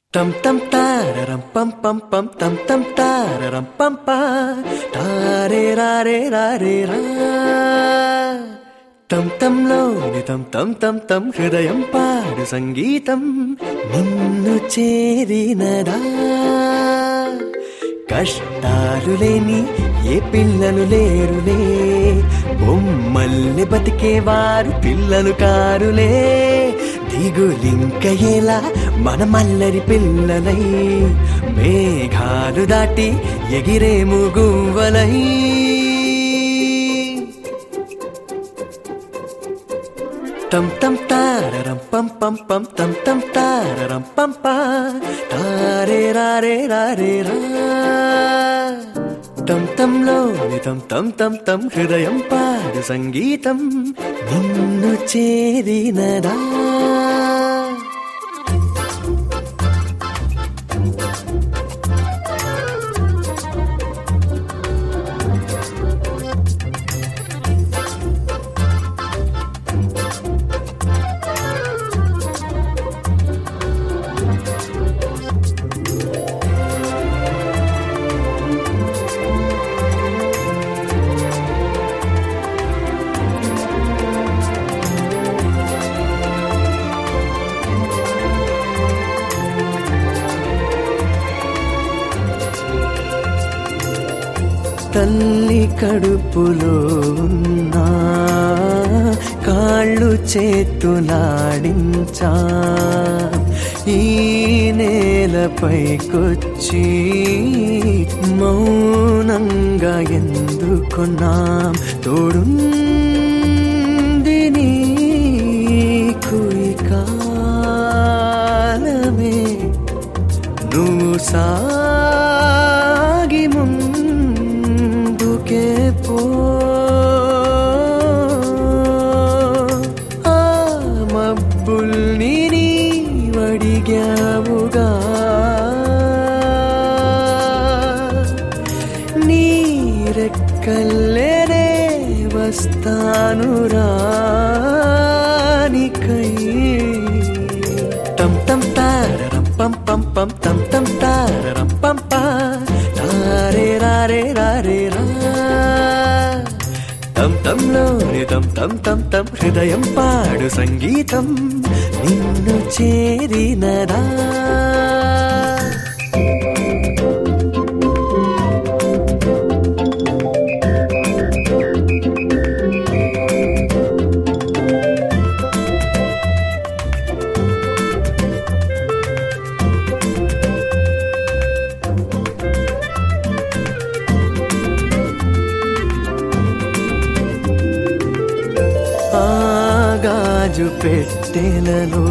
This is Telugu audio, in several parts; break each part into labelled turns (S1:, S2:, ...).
S1: టం టం తారరం పం పం పం టం టం తారరం పం పా తారే రారే రారే రా టం టంలోని తం తం తం తం హృదయం పాడు సంగీతం నిన్ను చేరినదా కష్టాలు లేని ఏ పిల్లలు లేరులే బొమ్మల్ని బతికేవారు పిల్లలు కారులే దిగులింక ఎలా మన మల్లరి పిల్లలై మేఘాలు దాటి ఎగిరేము గువ్వలై తం తం తారరం పం పం పం తం తం తారరం పం పా తారే రారే రారే రా తం తంలోని తం తం తం తం హృదయం పాడు సంగీతం నిన్ను చేరినదా తల్లి కడుపులో ఉన్నా కాళ్ళు చేతులాడించా ఈ నేలపైకొచ్చి మౌనంగా ఎందుకున్నాం తోడుంది నీకు ఈ కాలమే నువ్వు సాగి ముందుకే పో ఆ మబ్బుల్ని నీవడిగావుగా నీరెక్కల్లేనే వస్తాను రానికై టం టం తారరం పం పం పం టం టం తారరం పం పా తారే రారే రారే రా తం తంలోని తం తం తం తం హృదయం పాడు సంగీతం నిన్ను చేరినదా ఆగాజు పెట్టెలలో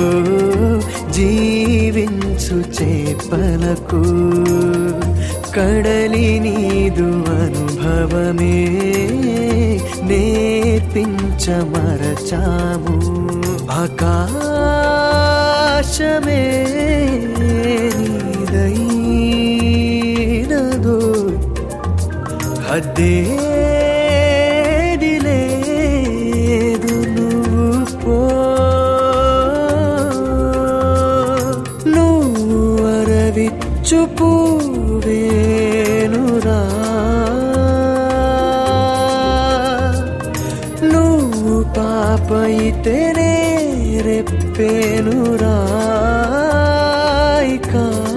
S1: జీవించు చేపలకు కడలి నీదు అనుభవమే నేర్పించమరచాము ఆకాశమే నీదైనదో హద్దేది లేదు నువ్వు పో నువ్వు అరవిచ్చు పువ్వేనురా నువ్వు పాపైతేనే రెప్పేనురా ఇక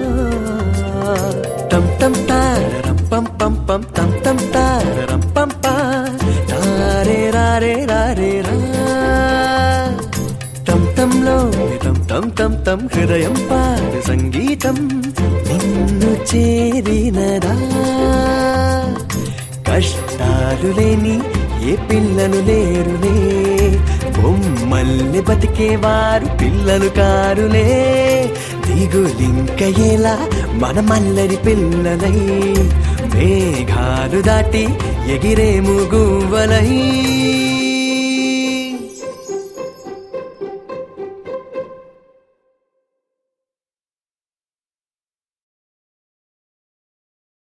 S1: టం టం తారరం పం పం పం టం టం తారరం పం పా తారే రారే రారే రా టం టంలో టం టం టం టం హృదయం పాడు సంగీతం నిన్ను చేరినదా కష్టాలు లేని ఏ పిల్లలు లేరులే బొమ్మల్ని బతికేవారు పిల్లలు కారులే దిగులింక ఎలా మన మల్లరి పిల్లలై మేఘాలు దాటి ఎగిరేము గువ్వలై